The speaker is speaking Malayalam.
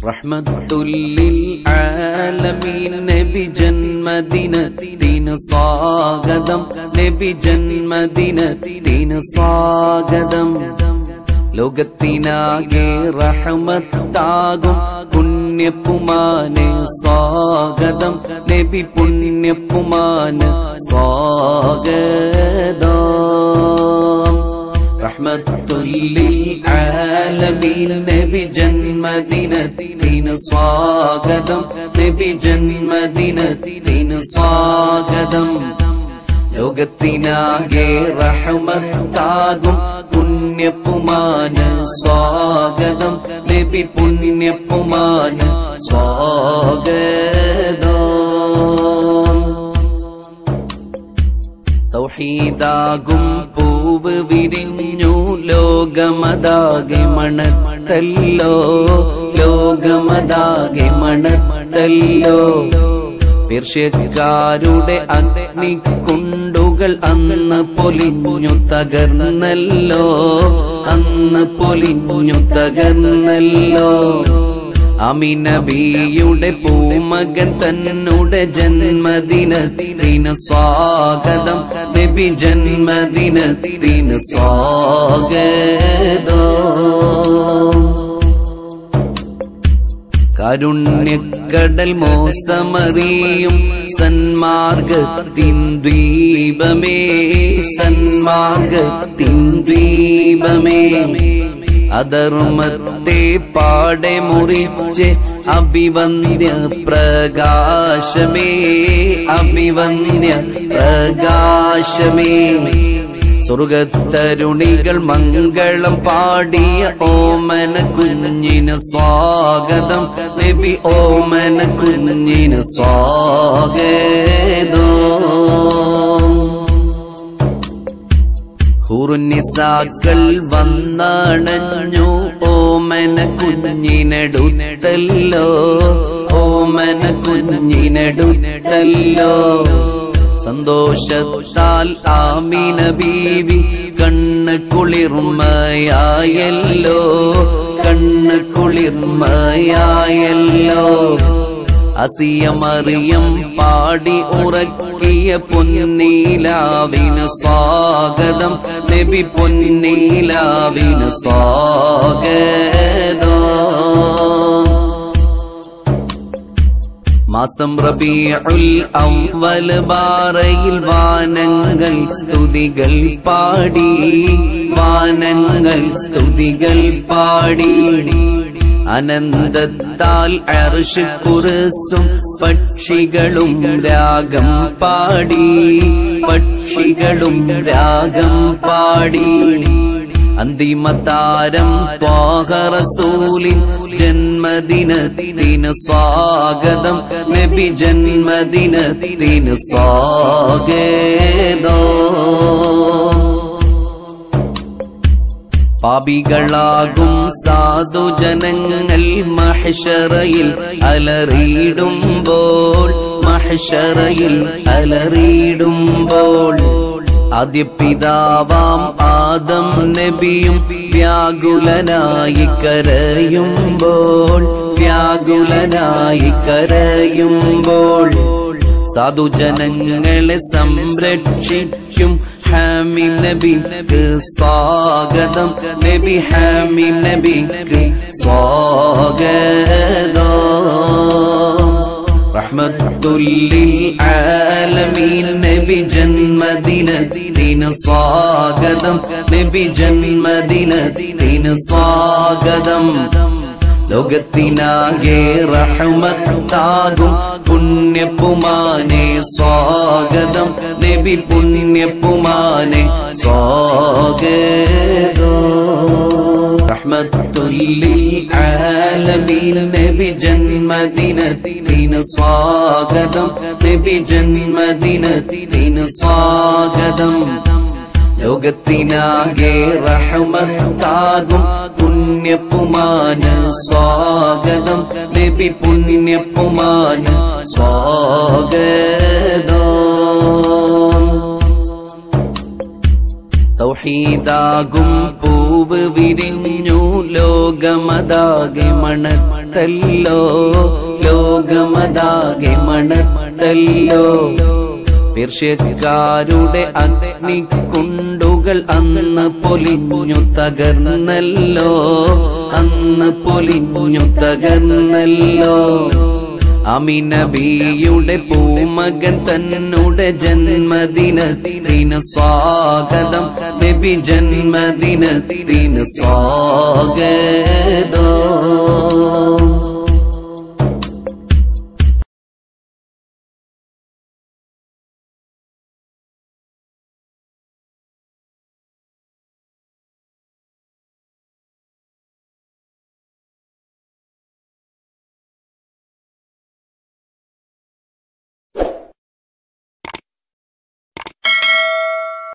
റഹ്മത്തുല്ലിൽ ആലമീൻ നബി ജന്മദിനത്തിന് സ്വാഗതം നബി ജന്മദിനത്തിന് സ്വാഗതം ലോകത്തിനാകെ റഹമത്താകും പുണ്യപ്പുമാന് സ്വാഗതം നബി പുണ്യപ്പുമാന് സ്വാഗതം റഹ്മത്തുല്ലിൽ ആലമീൻ നബി ജന്മദിനത്തിന് സ്വാഗതം നബി ജന്മദിനത്തിന് സ്വാഗതം ലോകത്തിനാകെ റഹമത്താകും പുണ്യപ്പുമാന് സ്വാഗതം നബി പുണ്യപ്പുമാന് സ്വാഗതം തൗഹീദാകും പൂവ് വിരിഞ്ഞു ലോകമതാകെ മണത്തല്ലോ ലോകമതാകെ മണത്തല്ലോ പേർഷ്യക്കാരുടെ അഗ്നിക്കുണ്ടുകൾ അന്ന് പൊലിഞ്ഞു തകർന്നല്ലോ അന്ന് പൊലിഞ്ഞു തകർന്നല്ലോ അമിനബിയുടെ പൂമകൻ തന്നുടെ ജന്മദിനത്തിന് സ്വാഗതം നബി ജന്മദിനത്തിന് സ്വാഗതം കാരുണ്യക്കടൽ മോസമറിയും സന്മാർഗത്തിൻ ദ്വീപമേ സന്മാർഗത്തിൻ ദ്വീപമേ അധർമ്മത്തെ പാടെ മുറിച്ച് അഭിവന്ദ്യ പ്രകാശമേ അഭിവന്ദ്യ പ്രകാശമേ സ്വർഗത്തരുണികൾ മംഗളം പാടിയ ഓമന കുഞ്ഞിന് സ്വാഗതം നബി ഓമന കുഞ്ഞിന് സ്വാഗതം ഹുറുനിസാക്കൾ വന്നണഞ്ഞു ഓമന കുഞ്ഞിനടുത്തല്ലോ ഓമന കുഞ്ഞിനടുത്തല്ലോ സന്തോഷത്താൽ ആമിന ബീവി കണ്ണ് കുളിർമയായല്ലോ കണ്ണ് കുളിർമയായല്ലോ അസിയമറിയം പാടി ഉറക്കിയ പൊന്നീലാവിന് സ്വാഗതം നബി പൊന്നീലാവിന് സ്വാഗതം മാസം റബീഉൽ അവൽ ബാറയിൽ വാനങ്ങൾ സ്തുതികൾ പാടി വാനങ്ങൾ സ്തുതികൾ പാടി അനന്തത്താൽ അർഷ് കുറിസും പക്ഷികളും രാഗം പാടി പക്ഷികളും രാഗം പാടി അന്തിമതാരം ത്വാഹറസൂലിൻ ജന്മദിനത്തിന് സ്വാഗതം നബി ജന്മദിനത്തിന് സ്വാഗതം പാപികളാകും സാധുജനങ്ങൾ മഹഷറയിൽ അലറിയിടുമ്പോൾ മഹഷറയിൽ അലറിയിടുമ്പോൾ ആദ്യപിതാവാം ആദം നബിയും വ്യാകുലനായി കരയുമ്പോൾ വ്യാകുലനായി കരയുമ്പോൾ സാധുജനങ്ങളെ സംരക്ഷിക്കും ഹാമി നബിക്ക് സ്വാഗതം നബി ഹാമി നബിക്ക് സ്വാഗതം റഹ്മത്തുല്ലിൽ ആലമീൻ നബി ജന്മദിനത്തിന് സ്വാഗതം നബി ജന്മദിനത്തിന് സ്വാഗതം ലോകത്തിനാകെ റഹ്മത്താകും പുണ്യപ്പുമാനെ സ്വാഗതം നബി പുണ്യപ്പുമാനെ സ്വാഗതം റഹ്മത്തുല്ലിൽ ആലമീൻ നബി ജന്മദിനത്തിന് സ്വാഗതം നബി ജന്മദിനത്തിന് സ്വാഗതം ലോകത്തിനാകെ റഹമത്താകും പുണ്യപ്പുമാന് സ്വാഗതം നബി പുണ്യപ്പുമാന് സ്വാഗതം തൗഹീദാകും പൂവ് പൂവ് വിരിഞ്ഞു ലോകമതാകെ മണത്തല്ലോ ലോകമതാകെ മണത്തല്ലോ പേർഷ്യക്കാരുടെ അഗ്നിക്കുണ്ടുകൾ അന്ന് പൊലിഞ്ഞു തകർന്നല്ലോ അന്ന് പൊലിഞ്ഞു തകർന്നല്ലോ അമിനബിയുടെ പൂമകൻ തന്നുടെ ജന്മദിനത്തിന് സ്വാഗതം നബി ജന്മദിനത്തിന് സ്വാഗതം